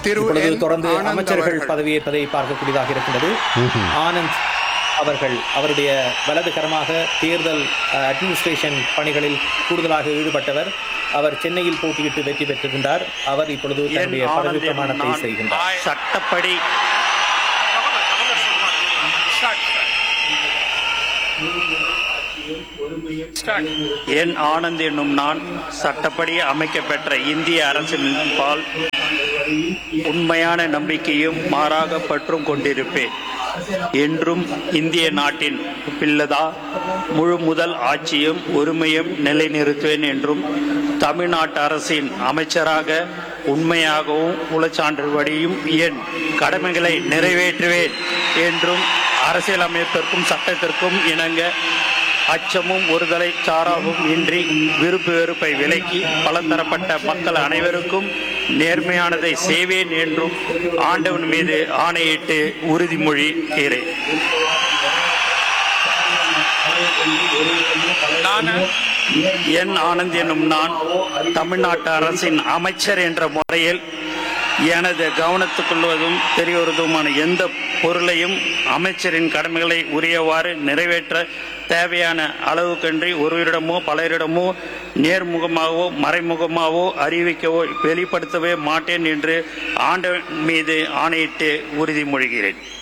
திரு இப்பொழுது என் தொடர்ந்து ஆனந்த் அமைச்சர்கள் அவர்கள். பதவியேற்பதை பார்க்கக்கூடியதாக இருக்கின்றது ஆனந்த் அவர்கள் அவருடைய வலதுகரமாக தேர்தல் அட்மினிஸ்ட்ரேஷன் பணிகளில் கூடுதலாக ஈடுபட்டவர் அவர் சென்னையில் போட்டியிட்டு வெற்றி பெற்றிருந்தார் அவர் இப்பொழுது தன்னுடைய என் பதவி ஆனந்த் பிரமாணத்தை நான் செய்கின்றார் சட்டப்படி என் ஆனந்த் என்னும் நான் சட்டப்படி அமைக்கப்பெற்ற இந்திய அரசின் பால் உண்மையான நம்பிக்கையும் மாறாக பற்றும் கொண்டிருப்பேன் என்றும் இந்திய நாட்டின் பிள்ளதா முழு முதல் ஆட்சியும் உரிமையும் நிலைநிறுத்துவேன் என்றும் தமிழ்நாட்டு அரசின் அமைச்சராக உண்மையாகவும் உளச்சான்றுபடியும் என் கடமைகளை நிறைவேற்றுவேன் என்றும் அரசியலமைப்பிற்கும் சட்டத்திற்கும் இணங்க அச்சமும் ஒருதலை சாராவும் இன்றி விருப்பு வெறுப்பை விலக்கி பலதரப்பட்ட மக்கள் அனைவருக்கும் நேர்மையானதை செய்வேன் என்றும் ஆண்டவன் மீது ஆணையிட்டு உறுதிமொழி தீரேன் என் ஆனந்த் என்னும் நான் தமிழ்நாட்டு அரசின் அமைச்சர் என்ற முறையில் எனது கவனத்துக்கொள்வதும் தெரியவதுமான எந்த பொருளையும் அமைச்சரின் கடமைகளை உரியவாறு நிறைவேற்ற தேவையான அளவுக்கன்றி ஒருவரிடமோ பலரிடமோ நேர்முகமாகவோ மறைமுகமாகவோ அறிவிக்கவோ வெளிப்படுத்தவே மாட்டேன் என்று ஆண்டவன் மீது ஆணையிட்டு உறுதிமொழிகிறேன்